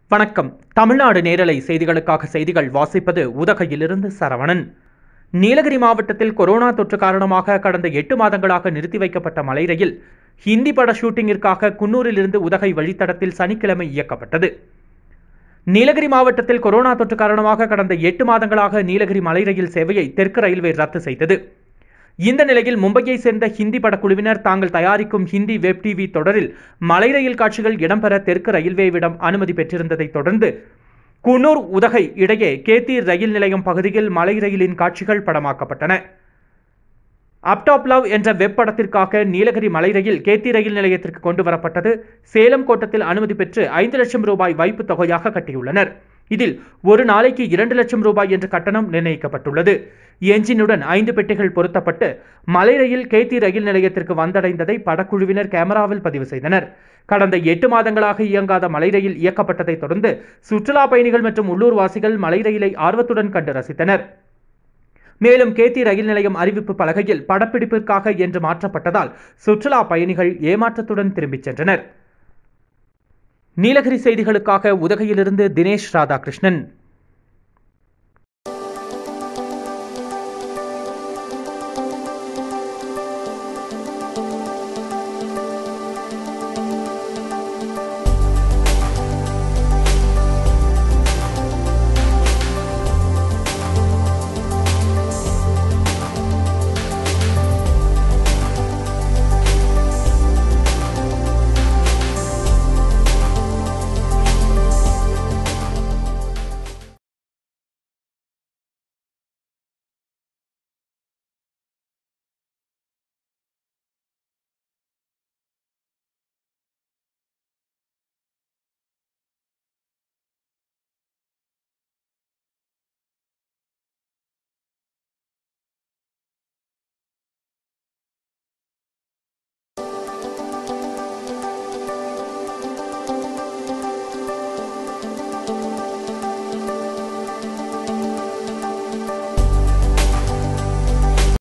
வணக்கம் தமிழ்நாடு நேரலை செய்திகளுக்காக செய்திகள் வாசிப்பது உதகையிலிருந்து சரவணன் நீலகிரி மாவட்டத்தில் கொரோனா தொற்று காரணமாக கடந்த எட்டு மாதங்களாக நிறுத்தி வைக்கப்பட்ட மலை ரயில் ஹிந்தி பட ஷூட்டிங்கிற்காக குன்னூரிலிருந்து உதகை வழித்தடத்தில் சனிக்கிழமை இயக்கப்பட்டது நீலகிரி மாவட்டத்தில் கொரோனா தொற்று காரணமாக கடந்த எட்டு மாதங்களாக நீலகிரி மலை ரயில் சேவையை தெற்கு ரயில்வே ரத்து செய்தது இந்த நிலையில் மும்பையை சேர்ந்த ஹிந்தி படக்குழுவினர் தாங்கள் தயாரிக்கும் ஹிந்தி வெப் டிவி தொடரில் மலை ரயில் காட்சிகள் இடம்பெற தெற்கு ரயில்வேவிடம் அனுமதி பெற்றிருந்ததைத் தொடர்ந்து குன்னூர் உதகை இடையே கேத்தீர் ரயில் நிலையம் பகுதியில் மலை ரயிலின் காட்சிகள் படமாக்கப்பட்டன அப்டாப் லவ் என்ற வெப் படத்திற்காக நீலகிரி மலை ரயில் கேத்தி ரயில் நிலையத்திற்கு கொண்டு வரப்பட்டது சேலம் கோட்டத்தில் அனுமதி பெற்று ஐந்து லட்சம் ரூபாய் வைப்புத் தொகையாக கட்டியுள்ளனர் இதில் ஒரு நாளைக்கு இரண்டு லட்சம் ரூபாய் என்ற கட்டணம் நிர்ணயிக்கப்பட்டுள்ளது என்ஜினுடன் ஐந்து பெட்டிகள் பொருத்தப்பட்டு மலை ரயில் கேத்தி ரயில் நிலையத்திற்கு வந்தடைந்ததை படக்குழுவினர் கேமராவில் பதிவு செய்தனர் கடந்த எட்டு மாதங்களாக இயங்காத மலை ரயில் இயக்கப்பட்டதைத் தொடர்ந்து சுற்றுலா பயணிகள் மற்றும் உள்ளூர்வாசிகள் மலை ரயிலை ஆர்வத்துடன் கண்டு ரசித்தனர் மேலும் கேத்தி ரயில் நிலையம் அறிவிப்பு பலகையில் படப்பிடிப்பிற்காக என்று மாற்றப்பட்டதால் சுற்றுலா பயணிகள் ஏமாற்றத்துடன் திரும்பிச் சென்றனர் நீலகிரி செய்திகளுக்காக உதகையிலிருந்து தினேஷ் ராதாகிருஷ்ணன்